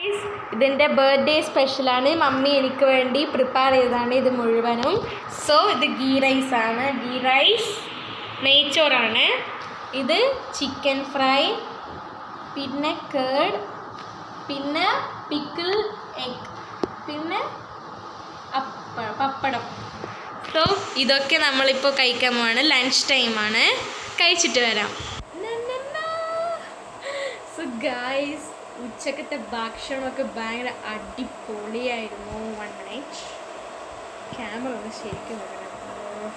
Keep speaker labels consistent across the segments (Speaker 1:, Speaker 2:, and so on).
Speaker 1: ഇതിൻ്റെ ബർത്ത്ഡേ സ്പെഷ്യലാണ് മമ്മി എനിക്ക് വേണ്ടി പ്രിപ്പയർ ചെയ്തതാണ് ഇത് മുഴുവനും സോ ഇത് ഗീ റൈസ് ആണ് ഗീ റൈസ് നെയ്ച്ചോറാണ് ഇത് ചിക്കൻ ഫ്രൈ പിന്നെ കേഡ് പിന്നെ പിക്കിൾ എഗ് പിന്നെ അപ്പ പപ്പടം സോ ഇതൊക്കെ നമ്മളിപ്പോൾ കഴിക്കാൻ പോവാണ് ലഞ്ച് ടൈമാണ് കഴിച്ചിട്ട് വരാം സോ ഗായ്സ് ഉച്ചക്കത്തെ ഭക്ഷണമൊക്കെ ഭയങ്കര അടിപൊളിയായിരുന്നു വൺ മിനിറ്റ് ക്യാമറ ഒന്ന് ശരിക്കും നോക്കണം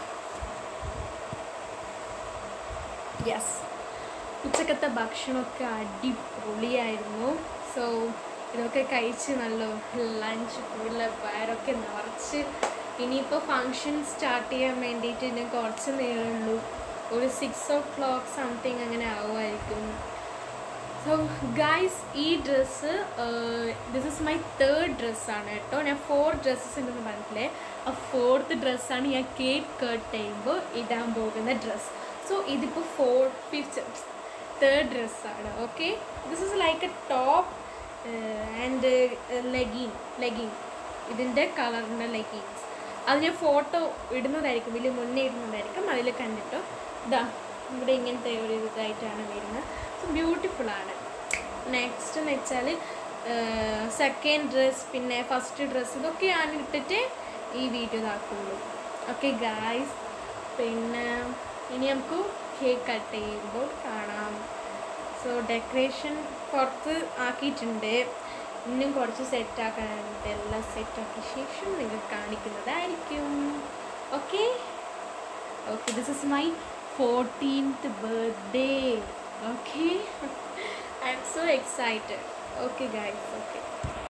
Speaker 1: യെസ് ഉച്ചക്കത്തെ ഭക്ഷണമൊക്കെ അടിപൊളിയായിരുന്നു സോ ഇതൊക്കെ കഴിച്ച് നല്ല ലഞ്ച് ഫുള്ള വയറൊക്കെ നിറച്ച് ഇനിയിപ്പോൾ ഫങ്ഷൻ സ്റ്റാർട്ട് ചെയ്യാൻ വേണ്ടിയിട്ട് ഇനി കുറച്ച് നേരമേ ഉള്ളൂ ഒരു സിക്സ് ഓ ക്ലോക്ക് സംതിങ് അങ്ങനെ ആവുമായിരിക്കും സോ ഗൈസ് ഈ dress this is my third ഡ്രസ്സാണ് കേട്ടോ ഞാൻ ഫോർ ഡ്രസ്സസ് ഉണ്ടെന്ന് പറഞ്ഞില്ലേ ആ ഫോർത്ത് ഡ്രസ്സാണ് ഞാൻ കേക്ക് കട്ട് ചെയ്യുമ്പോൾ ഇടാൻ പോകുന്ന ഡ്രസ്സ് സോ ഇതിപ്പോൾ ഫോർ ഫിഫ്ത്ത് തേർഡ് ഡ്രസ്സാണ് okay this is like a top and legging legging ഇതിൻ്റെ കളറിൻ്റെ ലെഗിൻസ് അത് ഞാൻ ഫോട്ടോ ഇടുന്നതായിരിക്കും ഇതിൽ മുന്നേ ഇടുന്നതായിരിക്കും അതിൽ കണ്ടിട്ടോ ഇതാ ഇവിടെ ഇങ്ങനത്തെ ഒരു ഇതായിട്ടാണ് വരുന്നത് സോ ബ്യൂട്ടിഫുൾ ആണ് നെക്സ്റ്റ് എന്ന് വെച്ചാൽ സെക്കൻഡ് ഡ്രസ്സ് പിന്നെ ഫസ്റ്റ് ഡ്രസ്സ് ഇതൊക്കെയാണ് ഇട്ടിട്ട് ഈ വീഡിയോ ഇതാക്കുള്ളൂ ഓക്കെ ഗായ്സ് പിന്നെ ഇനി നമുക്ക് കേക്ക് കട്ട് ചെയ്യുമ്പോൾ കാണാം സോ ഡെക്കറേഷൻ പുറത്ത് ആക്കിയിട്ടുണ്ട് ഇന്നും കുറച്ച് സെറ്റ് ആക്കാനുണ്ട് എല്ലാം സെറ്റ് ആക്കിയ ശേഷം നിങ്ങൾ കാണിക്കുന്നതായിരിക്കും okay okay this is my fourteenth birthday okay I'm so excited okay guys okay